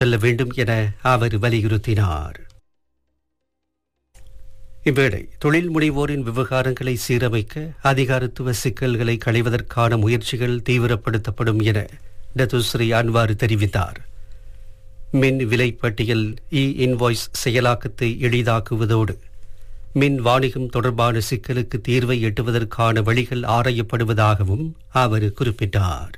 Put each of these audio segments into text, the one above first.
செல்ல வேண்டும் என அவர் வலியுறுத்தினார் இவ்வேளை தொழில் முனைவோரின் விவகாரங்களை சீரமைக்க அதிகாரத்துவ சிக்கல்களை களைவதற்கான முயற்சிகள் தீவிரப்படுத்தப்படும் என டத்துஸ்ரீ அன்வார் தெரிவித்தார் மின் விலைப்பட்டியல் இ இன்வாய்ஸ் செயலாக்கத்தை எளிதாக்குவதோடு மின் வாணிகம் தொடர்பான சிக்கலுக்கு தீர்வை எட்டுவதற்கான வழிகள் ஆராயப்படுவதாகவும் அவர் குறிப்பிட்டார்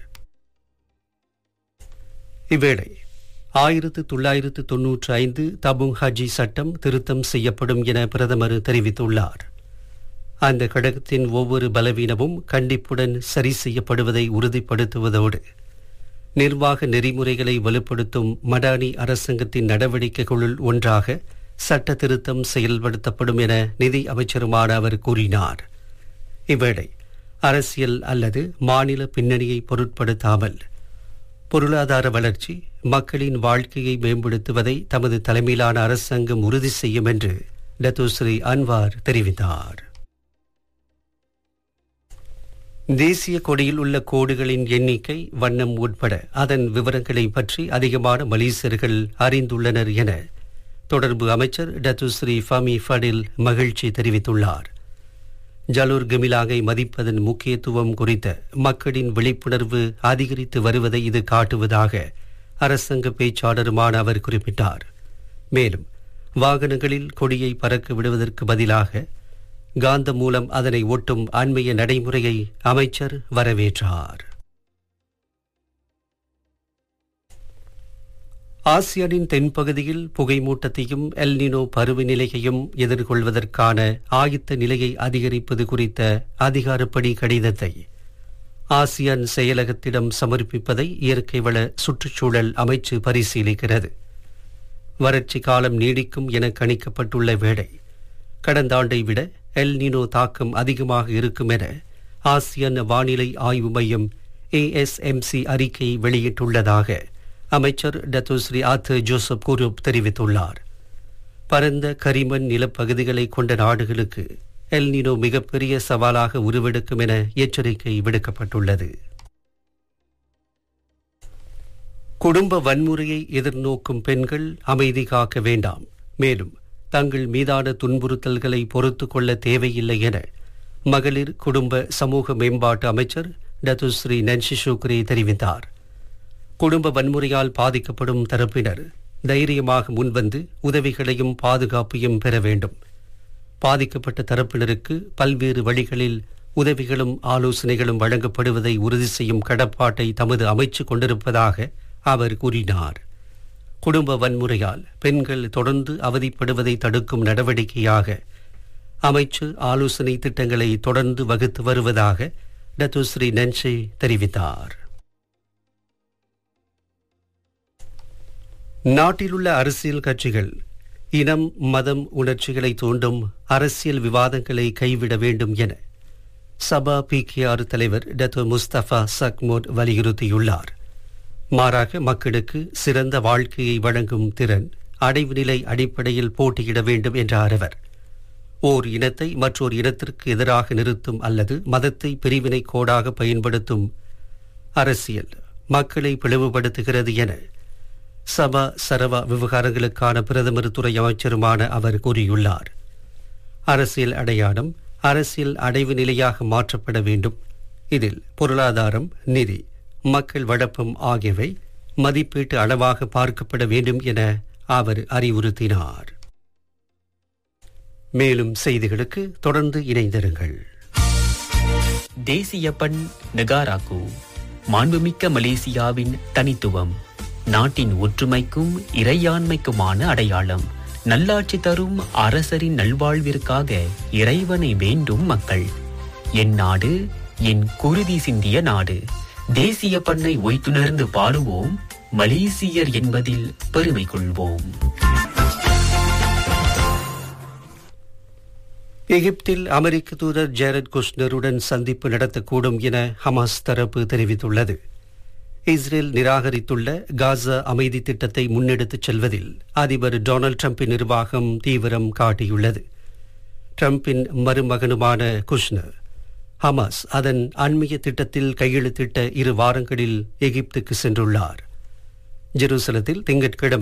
இவ்வேளை ஆயிரத்து தொள்ளாயிரத்து தொன்னூற்றி ஐந்து தபுங் ஹஜி சட்டம் திருத்தம் செய்யப்படும் என பிரதமர் தெரிவித்துள்ளார் அந்த கழகத்தின் ஒவ்வொரு பலவீனமும் கண்டிப்புடன் சரி செய்யப்படுவதை உறுதிப்படுத்துவதோடு நிர்வாக நெறிமுறைகளை வலுப்படுத்தும் மடானி அரசாங்கத்தின் நடவடிக்கைகளுள் ஒன்றாக சட்ட திருத்தம் செயல்படுத்தப்படும் என நிதி அமைச்சருமான அவர் கூறினார் இவ்வேளை அரசியல் அல்லது மாநில பின்னணியை பொருட்படுத்தாமல் பொருளாதார வளர்ச்சி மக்களின் வாழ்க்கையை மேம்படுத்துவதை தமது தலைமையிலான அரசாங்கம் உறுதி செய்யும் என்று டத்துஸ்ரீ அன்வார் தெரிவித்தார் தேசிய கொடியில் உள்ள கோடுகளின் எண்ணிக்கை வண்ணம் உட்பட அதன் விவரங்களை பற்றி அதிகமான மலேசியர்கள் அறிந்துள்ளனர் என தொடர்பு அமைச்சர் டத்துஸ்ரீ ஃபமி ஃபடில் மகிழ்ச்சி தெரிவித்துள்ளார் ஜலூர் கமிலாங்கை மதிப்பதன் முக்கியத்துவம் குறித்த மக்களின் விழிப்புணர்வு அதிகரித்து வருவதை இது காட்டுவதாக அரசாங்க பேச்சாளருமான அவர் குறிப்பிட்டார் மேலும் வாகனங்களில் கொடியை பறக்க விடுவதற்கு பதிலாக காந்தம் மூலம் அதனை ஒட்டும் அண்மைய நடைமுறையை அமைச்சர் வரவேற்றார் ஆசியானின் தென்பகுதியில் புகைமூட்டத்தையும் எல்னினோ பருவநிலையையும் எதிர்கொள்வதற்கான ஆயத்த நிலையை அதிகரிப்பது குறித்த அதிகாரப்படி கடிதத்தை ஆசியான் செயலகத்திடம் சமர்ப்பிப்பதை இயற்கை வள சுற்றுச்சூழல் அமைச்சு பரிசீலிக்கிறது வறட்சி காலம் நீடிக்கும் என கணிக்கப்பட்டுள்ள வேளை கடந்த ஆண்டை விட எல் நினோ தாக்கம் அதிகமாக இருக்கும் என ஆசியான் வானிலை ஆய்வு மையம் ஏஎஸ்எம்சி அறிக்கை வெளியிட்டுள்ளதாக அமைச்சர் டத்துஸ்ரீ ஆத்து ஜோசப் குரூப் தெரிவித்துள்ளார் பரந்த கரிமண் நிலப்பகுதிகளை கொண்ட நாடுகளுக்கு எல் நினோ மிகப்பெரிய சவாலாக உருவெடுக்கும் என எச்சரிக்கை விடுக்கப்பட்டுள்ளது குடும்ப வன்முறையை எதிர்நோக்கும் பெண்கள் அமைதி காக்க வேண்டாம் மேலும் தங்கள் மீதான துன்புறுத்தல்களை பொறுத்து கொள்ள தேவையில்லை என மகளிர் குடும்ப சமூக மேம்பாட்டு அமைச்சர் டத்துஸ்ரீ நன்சி ஷுக்ரி தெரிவித்தார் குடும்ப வன்முறையால் பாதிக்கப்படும் தரப்பினர் தைரியமாக முன்வந்து உதவிகளையும் பாதுகாப்பையும் பெற வேண்டும் பாதிக்கப்பட்ட தரப்பினருக்கு பல்வேறு வழிகளில் உதவிகளும் ஆலோசனைகளும் வழங்கப்படுவதை உறுதி செய்யும் கடப்பாட்டை தமது அமைச்சு கொண்டிருப்பதாக அவர் கூறினார் குடும்ப வன்முறையால் பெண்கள் தொடர்ந்து அவதிப்படுவதை தடுக்கும் நடவடிக்கையாக அமைச்சு ஆலோசனை திட்டங்களை தொடர்ந்து வகுத்து வருவதாக டத்துஸ்ரீ நன்ஷே தெரிவித்தார் நாட்டிலுள்ள அரசியல் கட்சிகள் இனம் மதம் உணர்ச்சிகளை தூண்டும் அரசியல் விவாதங்களை கைவிட வேண்டும் என சபா பிகேஆர் தலைவர் டத்து முஸ்தபா சக்மோட் வலியுறுத்தியுள்ளார் மாறாக மக்களுக்கு சிறந்த வாழ்க்கையை வழங்கும் திறன் அடைவு நிலை அடிப்படையில் போட்டியிட வேண்டும் என்றார் அவர் ஓர் இனத்தை மற்றொரு இனத்திற்கு எதிராக நிறுத்தும் அல்லது மதத்தை பிரிவினை கோடாக பயன்படுத்தும் அரசியல் மக்களை பிளவுபடுத்துகிறது என சபா சரவா விவகாரங்களுக்கான பிரதமர் துறை அமைச்சருமான அவர் கூறியுள்ளார் அரசியல் அடையாளம் அரசியல் அடைவு நிலையாக மாற்றப்பட வேண்டும் இதில் பொருளாதாரம் நிதி மக்கள் வழப்பம் ஆகியவை மதிப்பீட்டு அளவாக பார்க்கப்பட வேண்டும் என அவர் அறிவுறுத்தினார் மேலும் செய்திகளுக்கு தொடர்ந்து இணைந்திருங்கள் தேசிய பண் நெகாராக்கு மாண்புமிக்க மலேசியாவின் தனித்துவம் நாட்டின் ஒற்றுமைக்கும் இறையாண்மைக்குமான அடையாளம் நல்லாட்சி தரும் அரசரின் நல்வாழ்விற்காக இறைவனை வேண்டும் மக்கள் என் நாடு என் குருதி சிந்திய நாடு தேசிய பண்ணை ஒய்த்துணர்ந்து பாடுவோம் மலேசியர் என்பதில் பெருமை கொள்வோம் எகிப்தில் அமெரிக்க தூதர் ஜேரட் குஷ்னருடன் சந்திப்பு நடத்தக்கூடும் என ஹமாஸ் தரப்பு தெரிவித்துள்ளது இஸ்ரேல் நிராகரித்துள்ள காசா அமைதி திட்டத்தை முன்னெடுத்துச் செல்வதில் அதிபர் டொனால்டு டிரம்பின் நிர்வாகம் தீவிரம் காட்டியுள்ளது டிரம்பின் மருமகனுமான குஷ்னர் ஹமாஸ் அதன் அண்மைய திட்டத்தில் கையெழுத்திட்ட இரு வாரங்களில் எகிப்துக்கு சென்றுள்ளார் ஜெருசலத்தில் திங்கட்கிழமை